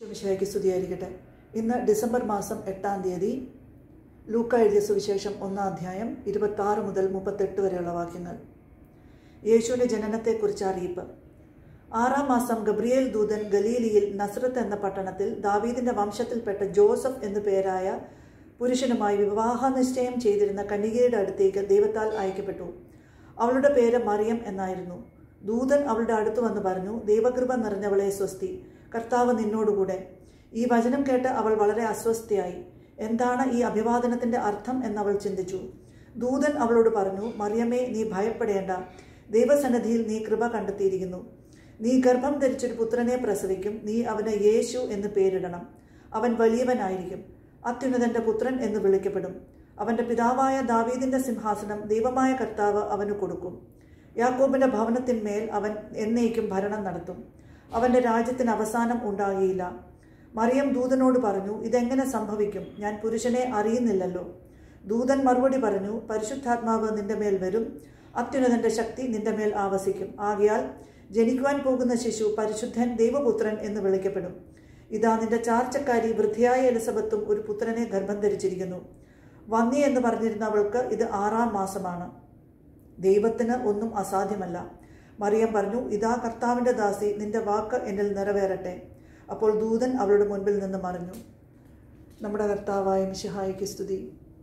വിഷയയ്ക്ക് സ്തുതിയായിരിക്കട്ടെ ഇന്ന് ഡിസംബർ മാസം എട്ടാം തീയതി ലൂക്ക എഴുതിയ സുവിശേഷം ഒന്നാം അധ്യായം ഇരുപത്തി ആറ് മുതൽ മുപ്പത്തെട്ട് വരെയുള്ള വാക്യങ്ങൾ യേശുവിൻ്റെ ജനനത്തെക്കുറിച്ച് അറിയിപ്പ് ആറാം മാസം ഗബ്രിയേൽ ദൂതൻ ഗലീലിയിൽ നസ്രത്ത് എന്ന പട്ടണത്തിൽ ദാവീദിന്റെ വംശത്തിൽപ്പെട്ട ജോസഫ് എന്നു പേരായ പുരുഷനുമായി വിവാഹ നിശ്ചയം ചെയ്തിരുന്ന കന്യകയുടെ അടുത്തേക്ക് ദൈവത്താൽ അയക്കപ്പെട്ടു അവളുടെ പേര് മറിയം എന്നായിരുന്നു ദൂതൻ അവളുടെ അടുത്ത് വന്ന് പറഞ്ഞു ദൈവകൃപ നിറഞ്ഞവളെ സ്വസ്തി കർത്താവ് നിന്നോടുകൂടെ ഈ വചനം കേട്ട് അവൾ വളരെ അസ്വസ്ഥയായി എന്താണ് ഈ അഭിവാദനത്തിന്റെ അർത്ഥം എന്നവൾ ചിന്തിച്ചു ദൂതൻ അവളോട് പറഞ്ഞു മറിയമേ നീ ഭയപ്പെടേണ്ട ദൈവസന്നിധിയിൽ നീ കൃപ കണ്ടെത്തിയിരിക്കുന്നു നീ ഗർഭം ധരിച്ചൊരു പുത്രനെ പ്രസവിക്കും നീ അവന് യേശു എന്ന് പേരിടണം അവൻ വലിയവനായിരിക്കും അത്യുന്നതന്റെ പുത്രൻ എന്ന് വിളിക്കപ്പെടും അവന്റെ പിതാവായ ദാവീദിന്റെ സിംഹാസനം ദൈവമായ കർത്താവ് അവന് കൊടുക്കും യാക്കോബിന്റെ ഭവനത്തിന്മേൽ അവൻ എന്നേക്കും ഭരണം നടത്തും അവന്റെ രാജ്യത്തിന് അവസാനം ഉണ്ടാകുകയില്ല മറിയം ദൂതനോട് പറഞ്ഞു ഇതെങ്ങനെ സംഭവിക്കും ഞാൻ പുരുഷനെ അറിയുന്നില്ലല്ലോ ദൂതൻ മറുപടി പറഞ്ഞു പരിശുദ്ധാത്മാവ് നിന്റെ മേൽ വരും അത്യുന്നതന്റെ ശക്തി നിന്റെ മേൽ ആവസിക്കും ആകയാൽ ജനിക്കുവാൻ പോകുന്ന ശിശു പരിശുദ്ധൻ ദൈവപുത്രൻ എന്ന് വിളിക്കപ്പെടും ഇതാ നിന്റെ ചാർച്ചക്കാരി വൃദ്ധിയായ എലിസബത്തും ഒരു പുത്രനെ ഗർഭം ധരിച്ചിരിക്കുന്നു വന്നി എന്ന് പറഞ്ഞിരുന്ന അവൾക്ക് ഇത് ആറാം മാസമാണ് ദൈവത്തിന് ഒന്നും അസാധ്യമല്ല മറിയം പറഞ്ഞു ഇതാ കർത്താവിന്റെ ദാസി നിന്റെ വാക്ക് എന്നിൽ നിറവേറട്ടെ അപ്പോൾ ദൂതൻ അവളുടെ മുൻപിൽ നിന്ന് മറിഞ്ഞു നമ്മുടെ കർത്താവായ മിശിഹായിക്ക് സ്തുതി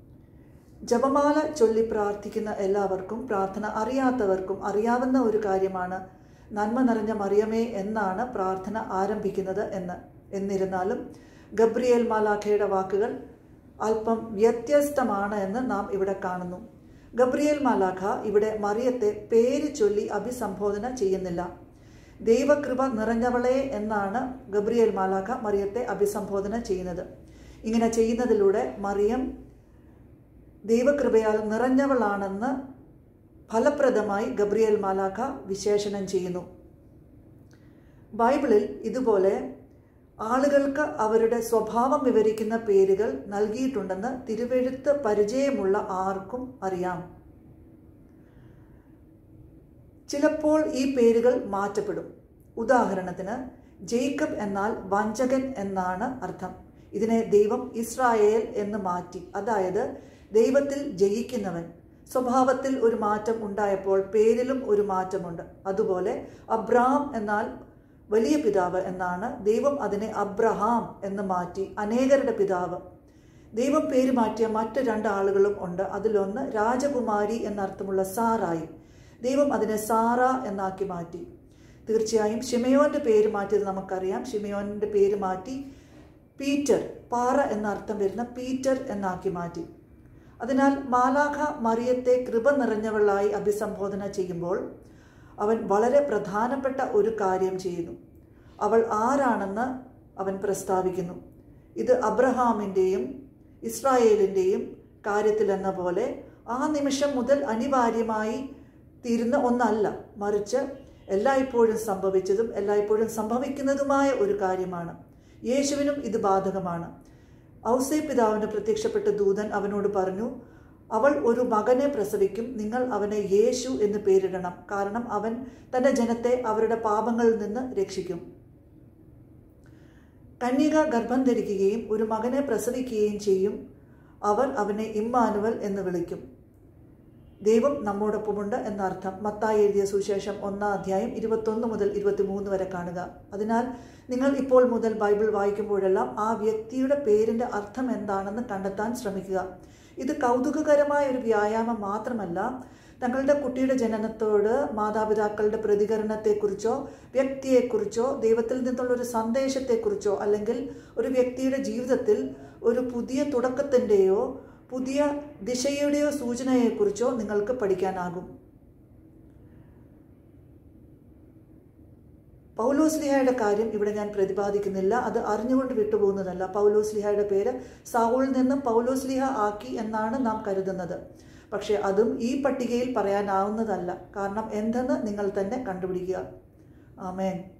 ജപമാല ചൊല്ലി പ്രാർത്ഥിക്കുന്ന എല്ലാവർക്കും പ്രാർത്ഥന അറിയാത്തവർക്കും അറിയാവുന്ന ഒരു കാര്യമാണ് നന്മ നിറഞ്ഞ മറിയമേ എന്നാണ് പ്രാർത്ഥന ആരംഭിക്കുന്നത് എന്ന് എന്നിരുന്നാലും ഗബ്രിയേൽ മാലാഖയുടെ വാക്കുകൾ അല്പം വ്യത്യസ്തമാണ് എന്ന് നാം ഇവിടെ കാണുന്നു ഗബ്രിയേൽ മാലാഖ ഇവിടെ മറിയത്തെ പേര് ചൊല്ലി അഭിസംബോധന ചെയ്യുന്നില്ല ദൈവകൃപ നിറഞ്ഞവളെ എന്നാണ് ഗബ്രിയേൽ മാലാഖ മറിയത്തെ അഭിസംബോധന ചെയ്യുന്നത് ഇങ്ങനെ ചെയ്യുന്നതിലൂടെ മറിയം ദൈവകൃപയാൽ നിറഞ്ഞവളാണെന്ന് ഫലപ്രദമായി ഗബ്രിയേൽ മാലാഖ വിശേഷണം ചെയ്യുന്നു ബൈബിളിൽ ഇതുപോലെ ആളുകൾക്ക് അവരുടെ സ്വഭാവം വിവരിക്കുന്ന പേരുകൾ നൽകിയിട്ടുണ്ടെന്ന് തിരുവെഴുത്ത് പരിചയമുള്ള ആർക്കും അറിയാം ചിലപ്പോൾ ഈ പേരുകൾ മാറ്റപ്പെടും ഉദാഹരണത്തിന് ജേക്കബ് എന്നാൽ വഞ്ചകൻ എന്നാണ് അർത്ഥം ഇതിനെ ദൈവം ഇസ്രായേൽ എന്ന് മാറ്റി അതായത് ദൈവത്തിൽ ജയിക്കുന്നവൻ സ്വഭാവത്തിൽ ഒരു മാറ്റം ഉണ്ടായപ്പോൾ പേരിലും ഒരു മാറ്റമുണ്ട് അതുപോലെ അബ്രഹാം എന്നാൽ വലിയ പിതാവ് എന്നാണ് ദൈവം അതിനെ അബ്രഹാം എന്ന് മാറ്റി അനേകരുടെ പിതാവ് ദൈവം പേര് മാറ്റിയ മറ്റ് രണ്ട് ആളുകളും ഉണ്ട് അതിലൊന്ന് രാജകുമാരി എന്നർത്ഥമുള്ള സാറായി ദൈവം അതിനെ സാറ എന്നാക്കി മാറ്റി തീർച്ചയായും ഷിമയോന്റെ പേര് മാറ്റിയത് നമുക്കറിയാം ഷിമയോന്റെ പേര് മാറ്റി പീറ്റർ പാറ എന്നർത്ഥം വരുന്ന പീറ്റർ എന്നാക്കി മാറ്റി അതിനാൽ മാലാഖ മറിയത്തെ കൃപ നിറഞ്ഞവളായി അഭിസംബോധന ചെയ്യുമ്പോൾ അവൻ വളരെ പ്രധാനപ്പെട്ട ഒരു കാര്യം ചെയ്യുന്നു അവൾ ആരാണെന്ന് അവൻ പ്രസ്താവിക്കുന്നു ഇത് അബ്രഹാമിൻ്റെയും ഇസ്രായേലിൻ്റെയും കാര്യത്തിലെന്ന പോലെ ആ നിമിഷം മുതൽ അനിവാര്യമായി തീരുന്ന ഒന്നല്ല മറിച്ച് എല്ലായ്പ്പോഴും സംഭവിച്ചതും എല്ലായ്പ്പോഴും സംഭവിക്കുന്നതുമായ ഒരു കാര്യമാണ് യേശുവിനും ഇത് ബാധകമാണ് ഔസേ പിതാവിന് പ്രത്യക്ഷപ്പെട്ട ദൂതൻ അവനോട് പറഞ്ഞു അവൾ ഒരു മകനെ പ്രസവിക്കും നിങ്ങൾ അവനെ യേശു എന്ന് പേരിടണം കാരണം അവൻ തന്റെ ജനത്തെ അവരുടെ പാപങ്ങളിൽ നിന്ന് രക്ഷിക്കും കന്യക ഗർഭം ധരിക്കുകയും ഒരു മകനെ പ്രസവിക്കുകയും ചെയ്യും അവർ അവനെ ഇമ്മാനുവൽ എന്ന് വിളിക്കും ദൈവം നമ്മോടൊപ്പമുണ്ട് എന്നർത്ഥം മത്തായി എഴുതിയ സുശേഷം ഒന്നാം അധ്യായം ഇരുപത്തൊന്ന് മുതൽ ഇരുപത്തിമൂന്ന് വരെ കാണുക അതിനാൽ നിങ്ങൾ ഇപ്പോൾ മുതൽ ബൈബിൾ വായിക്കുമ്പോഴെല്ലാം ആ വ്യക്തിയുടെ പേരിൻ്റെ അർത്ഥം എന്താണെന്ന് കണ്ടെത്താൻ ശ്രമിക്കുക ഇത് കൗതുകകരമായ ഒരു വ്യായാമം മാത്രമല്ല തങ്ങളുടെ കുട്ടിയുടെ ജനനത്തോട് മാതാപിതാക്കളുടെ പ്രതികരണത്തെക്കുറിച്ചോ വ്യക്തിയെക്കുറിച്ചോ ദൈവത്തിൽ നിന്നുള്ള ഒരു സന്ദേശത്തെക്കുറിച്ചോ അല്ലെങ്കിൽ ഒരു വ്യക്തിയുടെ ജീവിതത്തിൽ ഒരു പുതിയ തുടക്കത്തിൻ്റെയോ പുതിയ ദിശയുടെയോ സൂചനയെക്കുറിച്ചോ നിങ്ങൾക്ക് പഠിക്കാനാകും പൗലോസ്ലിഹയുടെ കാര്യം ഇവിടെ ഞാൻ പ്രതിപാദിക്കുന്നില്ല അത് അറിഞ്ഞുകൊണ്ട് വിട്ടുപോകുന്നതല്ല പൗലോസ്ലിഹയുടെ പേര് സാവൂളിൽ നിന്നും പൗലോസ്ലിഹ ആക്കി എന്നാണ് നാം കരുതുന്നത് പക്ഷേ അതും ഈ പട്ടികയിൽ പറയാനാവുന്നതല്ല കാരണം എന്തെന്ന് നിങ്ങൾ തന്നെ കണ്ടുപിടിക്കുക ആമേൻ